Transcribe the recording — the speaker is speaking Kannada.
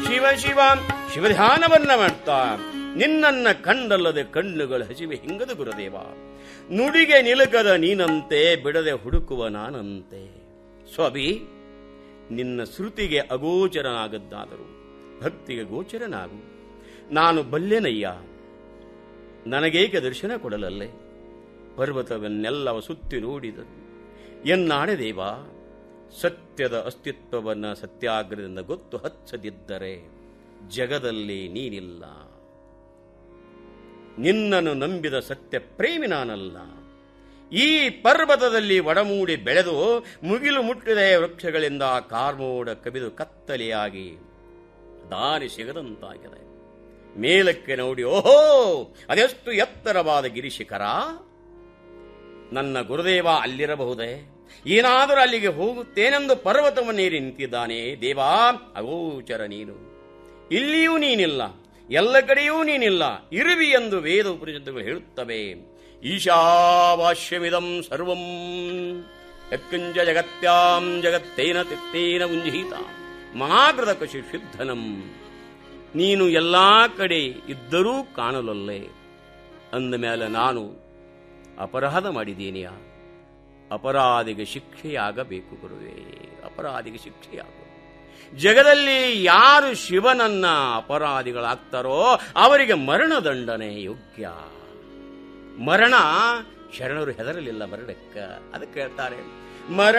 ಶಿವ ಶಿವ ಶಿವಧ್ಯಾನವನ್ನ ಮಾಡ್ತಾ ನಿನ್ನನ್ನ ಕಂಡಲ್ಲದೆ ಕಣ್ಣುಗಳ ಹಸಿವೆ ಹಿಂಗದ ಗುರುದೇವ ನುಡಿಗೆ ನಿಲುಕದ ನೀನಂತೆ ಬಿಡದೆ ಹುಡುಕುವ ನಾನಂತೆ ಸ್ವಾಮಿ ನಿನ್ನ ಶ್ರುತಿಗೆ ಅಗೋಚರನಾಗದ್ದಾದರೂ ಭಕ್ತಿಗೆ ಗೋಚರನಾಗು ನಾನು ಬಲ್ಲೆನಯ್ಯ ನನಗೇಕೆ ದರ್ಶನ ಕೊಡಲಲ್ಲೇ ಪರ್ವತವನ್ನೆಲ್ಲವ ಸುತ್ತಿ ನೋಡಿದರು ಎನ್ನಾಡೆ ದೇವ ಸತ್ಯದ ಅಸ್ತಿತ್ವವನ್ನ ಸತ್ಯಾಗ್ರಹದಿಂದ ಗೊತ್ತು ಹಚ್ಚದಿದ್ದರೆ ಜಗದಲ್ಲಿ ನೀನಿಲ್ಲ ನಿನ್ನನ್ನು ನಂಬಿದ ಸತ್ಯ ಪ್ರೇಮಿ ನಾನಲ್ಲ ಈ ಪರ್ವತದಲ್ಲಿ ಒಡಮೂಡಿ ಬೆಳೆದು ಮುಗಿಲು ಮುಟ್ಟಿದ ವೃಕ್ಷಗಳಿಂದ ಕಾರ್ಮೋಡ ಕವಿದು ಕತ್ತಲೆಯಾಗಿ ದಾರಿ ಸಿಗದಂತಾಗಿದೆ ಮೇಲಕ್ಕೆ ನೋಡಿ ಓಹೋ ಅದೆಷ್ಟು ಎತ್ತರವಾದ ಗಿರಿಶಿಖರ ನನ್ನ ಗುರುದೇವ ಅಲ್ಲಿರಬಹುದೇ ಏನಾದರೂ ಅಲ್ಲಿಗೆ ಹೋಗುತ್ತೇನೆಂದು ಪರ್ವತವನ್ನೇರಿ ನಿಂತಿದ್ದಾನೆ ದೇವಾ ಅಗೋಚರ ನೀನು ಇಲ್ಲಿಯೂ ನೀನಿಲ್ಲ ಎಲ್ಲ ಕಡೆಯೂ ನೀನಿಲ್ಲ ಇರುವಿ ಎಂದು ವೇದ ಉಪನಿಷತ್ತುಗಳು ಹೇಳುತ್ತವೆ ಈಶಾವಾಸ್ಯಮಿದಂ ಸರ್ವಂ ಯತ್ಕುಂಜ ಜಗತ್ಯಾಂ ಜಗತ್ತೇನ ತಿತ್ತೇನ ಉಂಜೀತ ಮಹಾಕೃತ ಕಶಿ ಶುದ್ಧನಂ ನೀನು ಎಲ್ಲಾ ಕಡೆ ಇದ್ದರೂ ಕಾಣಲೊಲ್ಲೆ ಅಂದ ಮೇಲೆ ನಾನು ಅಪರಾಧ ಮಾಡಿದ್ದೀನಿಯಾ ಅಪರಾಧಿಗೆ ಶಿಕ್ಷೆಯಾಗಬೇಕು ಗುರುವೇ ಅಪರಾಧಿಗೆ ಶಿಕ್ಷೆಯಾಗು ಜಗದಲ್ಲಿ ಯಾರು ಶಿವನನ್ನ ಅಪರಾಧಿಗಳಾಗ್ತಾರೋ ಅವರಿಗೆ ಮರಣದಂಡನೆ ಯೋಗ್ಯ ಮರಣ ಶರಣರು ಹೆದರಲಿಲ್ಲ ಮರಣಕ್ಕ ಅದಕ್ಕೆ ಹೇಳ್ತಾರೆ ಮರ